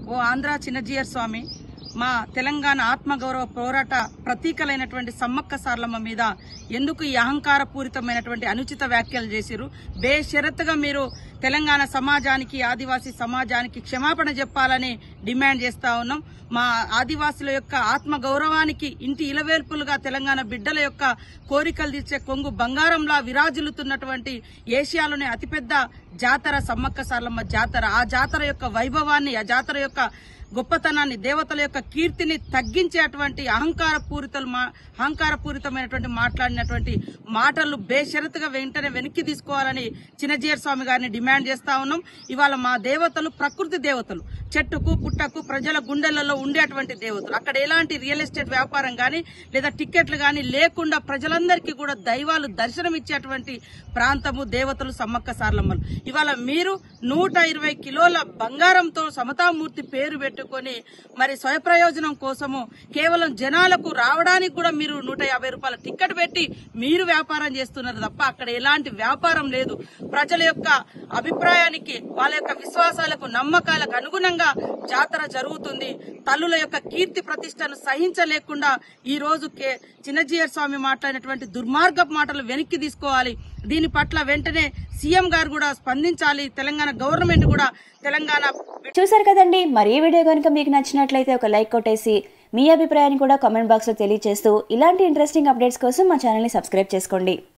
ఓ ఆంధ్ర చిన్నజీయర్ స్వామి మా తెలంగాణ ఆత్మగౌరవ పోరాట ప్రతీకలైనటువంటి సమ్మక్క సార్లమ్మ మీద ఎందుకు ఈ అహంకార పూరితమైనటువంటి అనుచిత వ్యాఖ్యలు చేసిరు బేషరత్తుగా మీరు తెలంగాణ సమాజానికి ఆదివాసీ సమాజానికి క్షమాపణ చెప్పాలని డిమాండ్ చేస్తా ఉన్నాం మా ఆదివాసుల యొక్క ఆత్మ గౌరవానికి ఇంటి ఇలవేల్పులుగా తెలంగాణ బిడ్డల యొక్క కోరికలు తీర్చే కొంగు బంగారంలా విరాజిల్లుతున్నటువంటి ఏషియాలోనే అతిపెద్ద జాతర సమ్మక్క సార్లమ్మ జాతర ఆ జాతర యొక్క వైభవాన్ని ఆ జాతర యొక్క గొప్పతనాన్ని దేవతల యొక్క కీర్తిని తగ్గించేటువంటి అహంకార పూరితలు మా అహంకార పూరితమైనటువంటి మాట్లాడినటువంటి మాటలు బేషరతుగా వెంటనే వెనక్కి తీసుకోవాలని చిన్నజీయర్ స్వామి గారిని డిమాండ్ చేస్తా ఉన్నాం ఇవాళ మా దేవతలు ప్రకృతి దేవతలు చెట్టుకు పుట్టకు ప్రజల గుండెలలో ఉండేటువంటి దేవతలు అక్కడ ఎలాంటి రియల్ ఎస్టేట్ వ్యాపారం గాని లేదా టిక్కెట్లు గాని లేకుండా ప్రజలందరికీ కూడా దైవాలు దర్శనం ఇచ్చేటువంటి ప్రాంతము దేవతలు సమ్మక్క సార్లమ్మలు ఇవాళ మీరు నూట ఇరవై కిలోల బంగారంతో సమతామూర్తి పేరు పెట్టుకొని మరి స్వయప్రయోజనం కోసము కేవలం జనాలకు రావడానికి కూడా మీరు నూట యాభై రూపాయల టిక్కెట్ పెట్టి మీరు వ్యాపారం చేస్తున్నారు తప్ప అక్కడ ఎలాంటి వ్యాపారం లేదు ప్రజల యొక్క అభిప్రాయానికి వాళ్ళ యొక్క విశ్వాసాలకు నమ్మకాలకు అనుగుణంగా జాతర జరుగుతుంది తల్లుల యొక్క కీర్తి ప్రతిష్టను సహించలేకుండా ఈ రోజు కే- చిన్నజీయర్ స్వామి మాట్లాడినటువంటి దుర్మార్గపు మాటలు వెనక్కి తీసుకోవాలి దీని పట్ల వెంటనే సీఎం గారు కూడా స్పందించాలి తెలంగాణ గవర్నమెంట్ కూడా తెలంగాణ చూసారు కదండి మరి ఈ వీడియో కనుక మీకు నచ్చినట్లయితే ఒక లైక్ కొట్టేసి మీ అభిప్రాయాన్ని కూడా కామెంట్ బాక్స్లో తెలియజేస్తూ ఇలాంటి ఇంట్రెస్టింగ్ అప్డేట్స్ కోసం మా ఛానల్ని సబ్స్క్రైబ్ చేసుకోండి